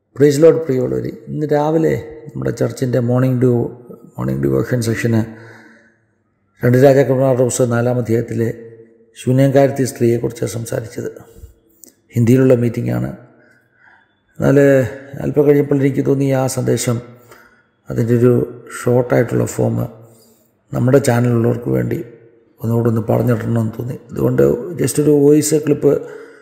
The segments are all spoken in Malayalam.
പ്രൈസ് ലോഡ് പ്രിയമുള്ളവർ ഇന്ന് രാവിലെ നമ്മുടെ ചർച്ചിൻ്റെ മോർണിംഗ് ഡ്യൂ മോർണിംഗ് ഡിവോഷൻ സെഷന് രണ്ട് രാജാക്കന്മാരുടെ പുസ്തകം നാലാം അധ്യായത്തിലെ ശൂന്യംകാരത്തി സ്ത്രീയെക്കുറിച്ചാണ് സംസാരിച്ചത് ഹിന്ദിയിലുള്ള മീറ്റിംഗാണ് എന്നാൽ അല്പം കഴിഞ്ഞപ്പോൾ എനിക്ക് തോന്നി ആ സന്ദേശം അതിൻ്റെ ഒരു ഷോർട്ടായിട്ടുള്ള ഫോം നമ്മുടെ ചാനലിലുള്ളവർക്ക് വേണ്ടി ഒന്നുകൂടെ ഒന്ന് പറഞ്ഞിടണമെന്ന് തോന്നി അതുകൊണ്ട് ജസ്റ്റ് ഒരു വോയിസ് ക്ലിപ്പ്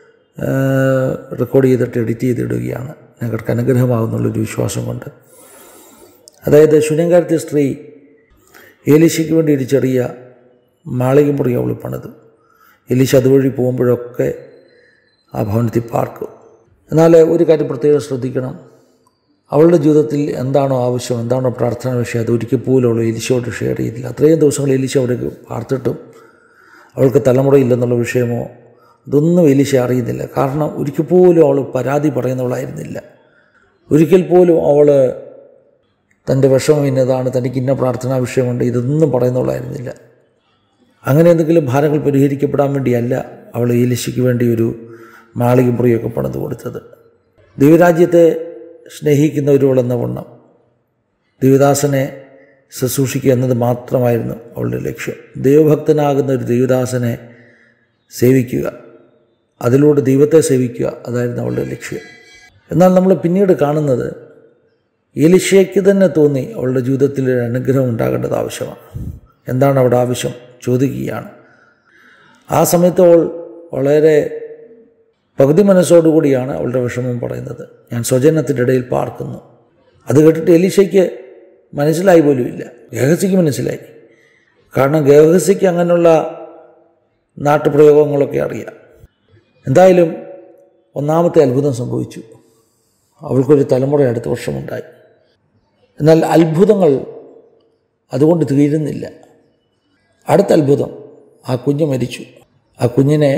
റെക്കോർഡ് ചെയ്തിട്ട് എഡിറ്റ് ചെയ്തിടുകയാണ് ഞങ്ങൾക്ക് അനുഗ്രഹമാകുന്നുള്ളൊരു വിശ്വാസം കൊണ്ട് അതായത് ശൂന്യങ്കാരത്തെ സ്ത്രീ ഏലീശയ്ക്ക് വേണ്ടി ഒരു ചെറിയ മാളികമുറി അവൾ പണിതു എലീശ അതുവഴി പോകുമ്പോഴൊക്കെ ആ ഭവനത്തിൽ പാർക്കും എന്നാൽ ഒരു കാര്യം പ്രത്യേകം ശ്രദ്ധിക്കണം അവളുടെ ജീവിതത്തിൽ എന്താണോ ആവശ്യം എന്താണോ പ്രാർത്ഥന വിഷയം അത് ഒരിക്കൽ പോലും അവൾ എലിശയോട് ഷെയർ ചെയ്തില്ല അത്രയും ദിവസങ്ങൾ എലിശ അവിടെ പാർത്തിട്ടും അവൾക്ക് തലമുറയില്ലെന്നുള്ള വിഷയമോ ഇതൊന്നും എലിശ അറിയുന്നില്ല കാരണം ഒരിക്കൽ പോലും അവൾ പരാതി പറയുന്നവളായിരുന്നില്ല ഒരിക്കൽ പോലും അവൾ തൻ്റെ വിഷമം ഇന്നതാണ് തനിക്ക് ഇന്ന പ്രാർത്ഥനാ വിഷയമുണ്ട് ഇതൊന്നും പറയുന്നവളായിരുന്നില്ല അങ്ങനെ എന്തെങ്കിലും ഭാരങ്ങൾ പരിഹരിക്കപ്പെടാൻ വേണ്ടിയല്ല അവൾ ഏലിശയ്ക്ക് വേണ്ടി ഒരു മാളിക മുറിയൊക്കെ പണിത് കൊടുത്തത് ദൈവരാജ്യത്തെ സ്നേഹിക്കുന്നവരുകളെന്ന വണ്ണം ദൈവദാസനെ ശുശ്രൂഷിക്കുക എന്നത് മാത്രമായിരുന്നു അവളുടെ ലക്ഷ്യം ദൈവഭക്തനാകുന്ന ഒരു ദൈവദാസനെ സേവിക്കുക അതിലൂടെ ദൈവത്തെ സേവിക്കുക അതായിരുന്നു അവളുടെ ലക്ഷ്യം എന്നാൽ നമ്മൾ പിന്നീട് കാണുന്നത് എലിശയ്ക്ക് തന്നെ തോന്നി അവളുടെ ജീവിതത്തിൽ ഒരു അനുഗ്രഹം ഉണ്ടാകേണ്ടത് ആവശ്യമാണ് എന്താണ് അവിടെ ആവശ്യം ചോദിക്കുകയാണ് ആ സമയത്ത് അവൾ വളരെ പകുതി മനസ്സോടുകൂടിയാണ് അവളുടെ വിഷമം പറയുന്നത് ഞാൻ സ്വജനത്തിൻ്റെ ഇടയിൽ പാർക്കുന്നു അത് കേട്ടിട്ട് എലീശയ്ക്ക് മനസ്സിലായി പോലുമില്ല ഗേഹസിക്ക് മനസ്സിലായി കാരണം ഗേഹസിക്ക് അങ്ങനെയുള്ള നാട്ടുപ്രയോഗങ്ങളൊക്കെ അറിയാം എന്തായാലും ഒന്നാമത്തെ അത്ഭുതം സംഭവിച്ചു അവൾക്കൊരു തലമുറ അടുത്ത വർഷമുണ്ടായി എന്നാൽ അത്ഭുതങ്ങൾ അതുകൊണ്ട് തീരുന്നില്ല അടുത്ത അത്ഭുതം ആ കുഞ്ഞ് മരിച്ചു ആ കുഞ്ഞിനെ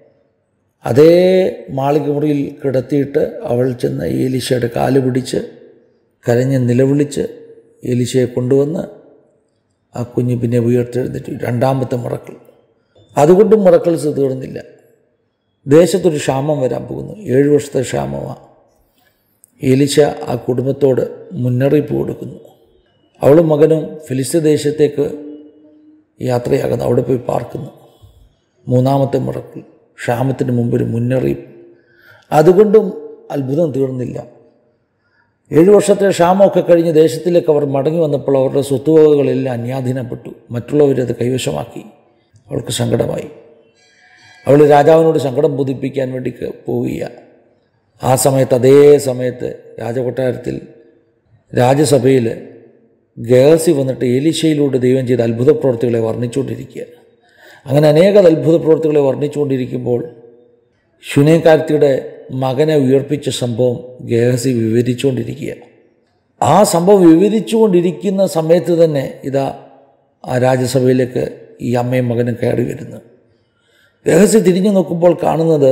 അതേ മാളിക മുറിയിൽ കിടത്തിയിട്ട് അവൾ ചെന്ന് ഏലീശയുടെ കാല് പിടിച്ച് കരഞ്ഞ് നിലവിളിച്ച് ഏലീശയെ കൊണ്ടുവന്ന് ആ കുഞ്ഞ് പിന്നെ ഉയർത്തെഴുന്നിട്ട് രണ്ടാമത്തെ മുറക്കൾ അതുകൊണ്ടും മുറക്കൾസ് തീർന്നില്ല ദേശത്തൊരു ക്ഷാമം വരാൻ പോകുന്നു ഏഴ് വർഷത്തെ ക്ഷാമമാണ് ഏലിശ ആ കുടുംബത്തോട് മുന്നറിയിപ്പ് കൊടുക്കുന്നു അവളും മകനും ഫിലിസ്തീൻ ദേശത്തേക്ക് യാത്രയാകുന്നു അവിടെ പോയി പാർക്കുന്നു മൂന്നാമത്തെ മുറക്കിൽ ക്ഷാമത്തിന് മുമ്പ് ഒരു മുന്നറിയിപ്പ് അതുകൊണ്ടും അത്ഭുതം തീർന്നില്ല ഏഴു വർഷത്തെ ക്ഷാമമൊക്കെ കഴിഞ്ഞ് ദേശത്തിലേക്ക് അവർ മടങ്ങി വന്നപ്പോൾ അവരുടെ സ്വത്തുവകകളെല്ലാം അന്യാധീനപ്പെട്ടു മറ്റുള്ളവരത് കൈവശമാക്കി അവൾക്ക് സങ്കടമായി അവൾ രാജാവിനോട് സങ്കടം ബോധിപ്പിക്കാൻ വേണ്ടി പോവുകയാണ് ആ സമയത്ത് അതേ സമയത്ത് രാജകൊട്ടാരത്തിൽ രാജ്യസഭയിൽ ഗേഹസി വന്നിട്ട് ഏലിശയിലൂടെ ദൈവം ചെയ്ത അത്ഭുത പ്രവർത്തികളെ വർണ്ണിച്ചുകൊണ്ടിരിക്കുക അങ്ങനെ അനേക അത്ഭുത പ്രവർത്തികളെ വർണ്ണിച്ചുകൊണ്ടിരിക്കുമ്പോൾ ശുനേകാർത്തിയുടെ മകനെ ഉയർപ്പിച്ച സംഭവം ഗേഹസി വിവരിച്ചുകൊണ്ടിരിക്കുക ആ സംഭവം വിവരിച്ചുകൊണ്ടിരിക്കുന്ന സമയത്ത് തന്നെ ഇതാ ആ രാജ്യസഭയിലേക്ക് ഈ അമ്മയും മകനും കയറി വരുന്നു ഗേഹസി തിരിഞ്ഞു നോക്കുമ്പോൾ കാണുന്നത്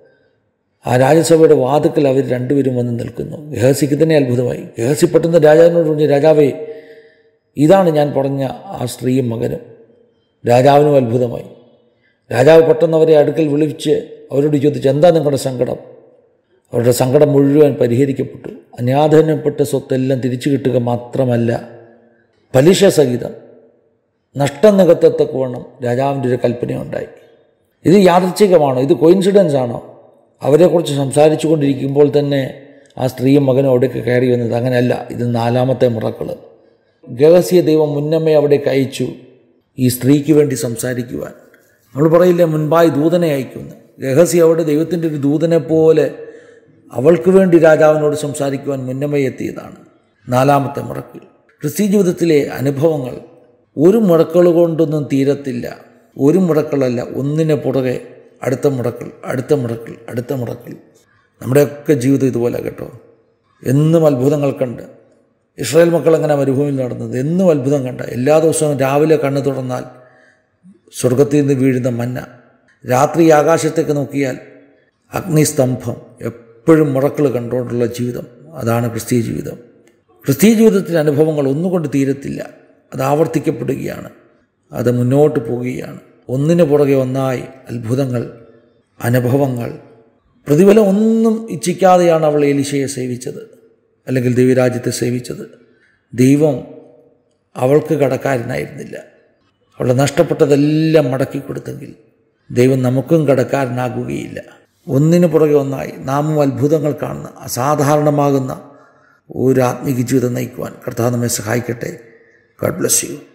ആ രാജ്യസഭയുടെ വാതുക്കൽ അവർ രണ്ടുപേരും വന്ന് നിൽക്കുന്നു ഗഹസിക്ക് തന്നെ അത്ഭുതമായി ഗഹസി പെട്ടെന്ന് രാജാവിനോട് പറഞ്ഞു രാജാവേ ഇതാണ് ഞാൻ പറഞ്ഞ ആ സ്ത്രീയും മകനും രാജാവിനും അത്ഭുതമായി രാജാവ് പെട്ടെന്ന് അവരെ അടുക്കൽ വിളിച്ച് അവരോട് ചോദിച്ചു എന്താ നിങ്ങളുടെ സങ്കടം അവരുടെ സങ്കടം മുഴുവൻ പരിഹരിക്കപ്പെട്ടു അന്യാധീനപ്പെട്ട സ്വത്തെല്ലാം തിരിച്ചു കിട്ടുക മാത്രമല്ല പലിശ സഹിതം നഷ്ടം നികത്തത്തക്കവണ്ണം രാജാവിൻ്റെ ഒരു കൽപ്പനയുണ്ടായി ഇത് യാദൃച്ഛികമാണോ ഇത് കോയിൻസിഡൻസ് ആണോ അവരെക്കുറിച്ച് സംസാരിച്ചു കൊണ്ടിരിക്കുമ്പോൾ തന്നെ ആ സ്ത്രീയും മകനും അവിടേക്ക് കയറി വന്നത് അങ്ങനെയല്ല ഇത് നാലാമത്തെ മുറക്കൾ ഗഹസ്യ ദൈവം മുന്നമ്മേ അവിടേക്ക് അയച്ചു ഈ സ്ത്രീക്ക് വേണ്ടി സംസാരിക്കുവാൻ നമ്മൾ പറയില്ലേ മുൻപായി ദൂതനെ അയക്കുന്നു ഗഹസി അവിടെ ദൈവത്തിൻ്റെ ഒരു ദൂതനെ പോലെ അവൾക്ക് വേണ്ടി രാജാവിനോട് സംസാരിക്കുവാൻ മുന്നമേ എത്തിയതാണ് നാലാമത്തെ മുറക്കിൽ ക്രിസ്ത്യ ജീവിതത്തിലെ അനുഭവങ്ങൾ ഒരു മുറക്കൾ കൊണ്ടൊന്നും തീരത്തില്ല ഒരു മുറക്കളല്ല ഒന്നിനെ പുറകെ അടുത്ത മുടക്കൽ അടുത്ത മുടക്കൽ അടുത്ത മുടക്കൽ നമ്മുടെയൊക്കെ ജീവിതം ഇതുപോലെ കേട്ടോ എന്നും അത്ഭുതങ്ങൾ കണ്ട് ഇസ്രായേൽ മക്കൾ അങ്ങനെ മരുഭൂമിയിൽ നടന്നത് എന്നും അത്ഭുതം കണ്ട എല്ലാ ദിവസവും രാവിലെ കണ്ണു തുറന്നാൽ സ്വർഗത്തിൽ നിന്ന് വീഴുന്ന മന്ന രാത്രി ആകാശത്തേക്ക് നോക്കിയാൽ അഗ്നിസ്തംഭം എപ്പോഴും മുറക്കൾ കണ്ടുകൊണ്ടുള്ള ജീവിതം അതാണ് ക്രിസ്തീയ ജീവിതം ക്രിസ്തീയ ജീവിതത്തിലെ അനുഭവങ്ങൾ ഒന്നുകൊണ്ട് തീരത്തില്ല അത് ആവർത്തിക്കപ്പെടുകയാണ് അത് മുന്നോട്ട് പോവുകയാണ് ഒന്നിനു പുറകെ ഒന്നായി അത്ഭുതങ്ങൾ അനുഭവങ്ങൾ പ്രതിഫലം ഒന്നും ഇച്ഛിക്കാതെയാണ് അവൾ ഏലിശയെ സേവിച്ചത് അല്ലെങ്കിൽ ദൈവരാജ്യത്തെ സേവിച്ചത് ദൈവം അവൾക്ക് കടക്കാരനായിരുന്നില്ല അവളുടെ നഷ്ടപ്പെട്ടതെല്ലാം മടക്കി കൊടുത്തെങ്കിൽ ദൈവം നമുക്കും കടക്കാരനാകുകയില്ല ഒന്നിനു പുറകെ ഒന്നായി നാമും അത്ഭുതങ്ങൾ കാണുന്ന അസാധാരണമാകുന്ന ഒരു ആത്മീക ജീവിതം നയിക്കുവാൻ കർത്താവ് നമ്മെ സഹായിക്കട്ടെ ഗഡ് ബ്ലസ് യു